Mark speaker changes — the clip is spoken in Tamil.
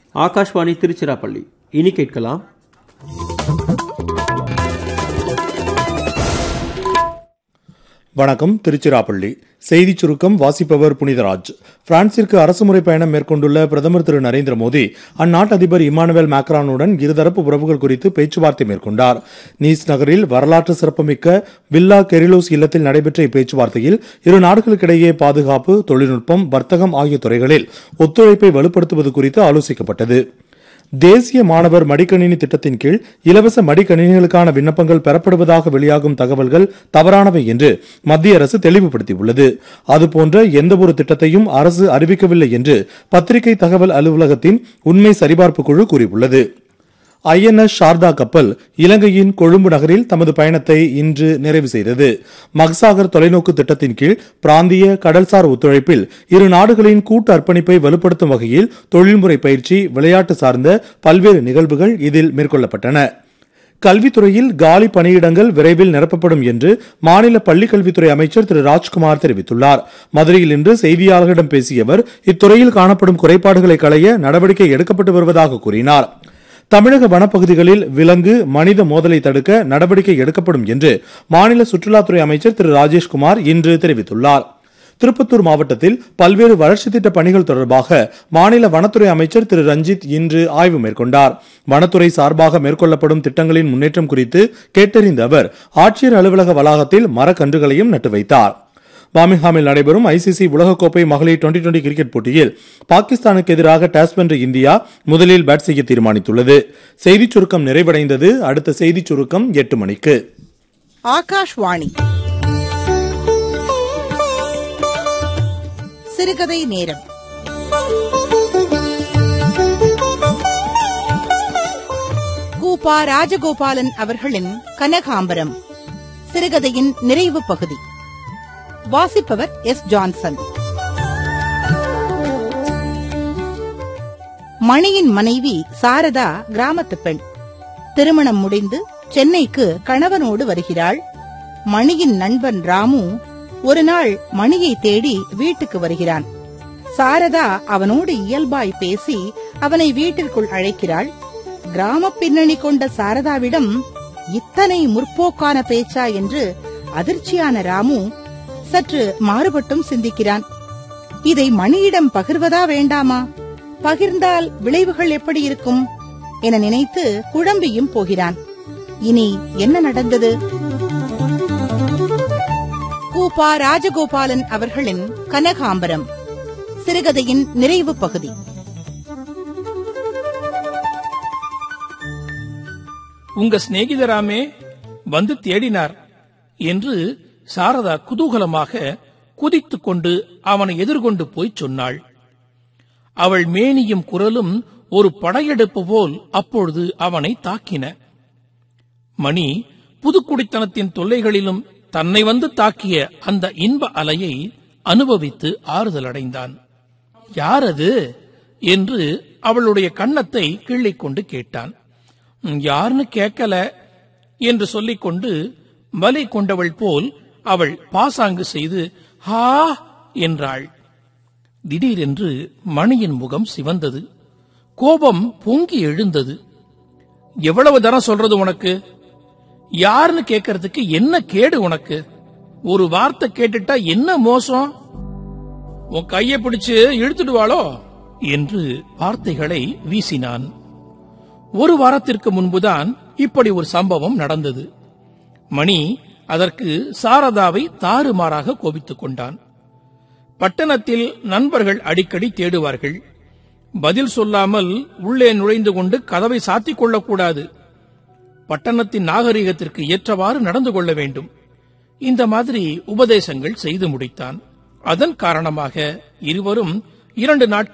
Speaker 1: ஆகாஷ்வாணி திருச்சிராப்பள்ளி இனி கேட்கலாம்
Speaker 2: வணக்கம் திருச்சிராப்பள்ளி செய்திச் சுருக்கம் வாசிப்பவர் புனிதராஜ் பிரான்சிற்கு அரசுமுறை பயணம் மேற்கொண்டுள்ள பிரதமர் திரு நரேந்திர மோடி அந்நாட்டு அதிபர் இமானுவேல் மேக்ரானுடன் இருதரப்பு உறவுகள் குறித்து பேச்சுவார்த்தை மேற்கொண்டார் நீஸ் நகரில் வரலாற்று சிறப்புமிக்க வில்லா கெரிலோஸ் இல்லத்தில் நடைபெற்ற இப்பேச்சுவார்த்தையில் இரு நாடுகளுக்கிடையே பாதுகாப்பு தொழில்நுட்பம் வர்த்தகம் ஆகிய துறைகளில் ஒத்துழைப்பை வலுப்படுத்துவது குறித்து ஆலோசிக்கப்பட்டது தேசிய மாணவர் மடிக்கணினி திட்டத்தின் கீழ் இலவச மடிக்கணினிகளுக்கான விண்ணப்பங்கள் பெறப்படுவதாக வெளியாகும் தகவல்கள் தவறானவை என்று மத்திய அரசு தெளிவுபடுத்தியுள்ளது அதுபோன்ற எந்தவொரு திட்டத்தையும் அரசு அறிவிக்கவில்லை என்று பத்திரிகை தகவல் அலுவலகத்தின் உண்மை சரிபார்ப்பு குழு கூறியுள்ளது ஐஎன்எஸ் சாரதா கப்பல் இலங்கையின் கொழும்பு நகரில் தமது பயணத்தை இன்று நிறைவு செய்தது மக்சாகர் தொலைநோக்கு திட்டத்தின் கீழ் பிராந்திய கடல்சார் ஒத்துழைப்பில் இரு நாடுகளின் கூட்டு அர்ப்பணிப்பை வலுப்படுத்தும் வகையில் தொழில்முறை பயிற்சி விளையாட்டு சார்ந்த பல்வேறு நிகழ்வுகள் இதில் மேற்கொள்ளப்பட்டன கல்வித்துறையில் காலி பணியிடங்கள் விரைவில் நிரப்பப்படும் என்று மாநில பள்ளிக்கல்வித்துறை அமைச்சர் திரு ராஜ்குமார் தெரிவித்துள்ளார் மதுரையில் இன்று செய்தியாளர்களிடம் பேசிய அவர் இத்துறையில் காணப்படும் குறைபாடுகளை களைய நடவடிக்கை எடுக்கப்பட்டு வருவதாக கூறினார் தமிழக வனப்பகுதிகளில் விலங்கு மனித மோதலை தடுக்க நடவடிக்கை எடுக்கப்படும் என்று மாநில சுற்றுலாத்துறை அமைச்சர் திரு ராஜேஷ்குமார் இன்று தெரிவித்துள்ளார் திருப்பத்தூர் மாவட்டத்தில் பல்வேறு வளர்ச்சித் திட்ட பணிகள் தொடர்பாக மாநில வனத்துறை அமைச்சர் திரு ரஞ்சித் இன்று ஆய்வு மேற்கொண்டார் வனத்துறை சார்பாக மேற்கொள்ளப்படும் திட்டங்களின் முன்னேற்றம் குறித்து கேட்டறிந்த அவர் ஆட்சியர் அலுவலக வளாகத்தில் மரக்கன்றுகளையும் நட்டு வைத்தார் பாமிங்ஹாமில் நடைபெறும் ஐசிசி உலகக்கோப்பை மகளிர் டுவெண்டி டுவெண்டி கிரிக்கெட் போட்டியில் பாகிஸ்தானுக்கு எதிராக டாஸ் வென்ற இந்தியா முதலில் பேட் செய்ய தீர்மானித்துள்ளது செய்திச் சுருக்கம் நிறைவடைந்தது அடுத்த செய்திச் சுருக்கம் எட்டு மணிக்கு
Speaker 3: ஆகாஷ்வாணி சிறுகதை நேரம் கூபா ராஜகோபாலன் அவர்களின் கனகாம்பரம் சிறுகதையின் நிறைவு பகுதி வாசிப்பவர் எஸ் ஜான்சன் மணியின் மனைவி சாரதா கிராமத்து பெண் திருமணம் முடிந்து சென்னைக்கு கணவனோடு வருகிறாள் மணியின் நண்பன் ராமு ஒரு நாள் மணியை தேடி வீட்டுக்கு வருகிறான் சாரதா அவனோடு இயல்பாய் பேசி அவனை வீட்டிற்குள் அழைக்கிறாள் கிராம பின்னணி கொண்ட சாரதாவிடம் இத்தனை முற்போக்கான பேச்சா என்று அதிர்ச்சியான ராமு சற்று மாறுபட்டும் சிந்திக்கிறான் இதை மணியிடம் பகிர்வதா வேண்டாமா பகிர்ந்தால் விளைவுகள் எப்படி இருக்கும் என நினைத்து குழம்பியும் போகிறான் இனி என்ன நடந்தது கூபா ராஜகோபாலன் அவர்களின் கனகாம்பரம் சிறுகதையின் நிறைவு பகுதி
Speaker 4: உங்க சிநேகிதராமே வந்து தேடினார் என்று சாரதா குதூகலமாக குதித்துக் கொண்டு அவனை எதிர்கொண்டு போய் சொன்னாள் அவள் மேனியும் குரலும் ஒரு படையெடுப்பு போல் அப்பொழுது அவனை தாக்கின மணி புதுக்குடித்தனத்தின் தொல்லைகளிலும் தன்னை வந்து தாக்கிய அந்த இன்ப அலையை அனுபவித்து ஆறுதல் அடைந்தான் யார் அது என்று அவளுடைய கன்னத்தை கிள்ளிக் கொண்டு கேட்டான் யாருன்னு கேட்கல என்று சொல்லிக்கொண்டு வலை கொண்டவள் போல் அவள் பாசாங்கு செய்து ஹா என்றாள் திடீரென்று மணியின் முகம் சிவந்தது கோபம் பொங்கி எழுந்தது எவ்வளவு தரம் சொல்றது உனக்கு யாருன்னு கேட்கறதுக்கு என்ன கேடு உனக்கு ஒரு வார்த்தை கேட்டுட்டா என்ன மோசம் உன் கையை பிடிச்சு இழுத்துடுவாளோ என்று வார்த்தைகளை வீசினான் ஒரு வாரத்திற்கு முன்புதான் இப்படி ஒரு சம்பவம் நடந்தது மணி அதற்கு சாரதாவை தாறுமாறாக கோபித்துக் கொண்டான் பட்டணத்தில் நண்பர்கள் அடிக்கடி தேடுவார்கள் பதில் சொல்லாமல் உள்ளே நுழைந்து கொண்டு கதவை சாத்திக் கொள்ளக்கூடாது பட்டணத்தின் நாகரிகத்திற்கு ஏற்றவாறு நடந்து கொள்ள வேண்டும் இந்த மாதிரி உபதேசங்கள் செய்து முடித்தான் அதன் காரணமாக இருவரும் இரண்டு நாட்கள்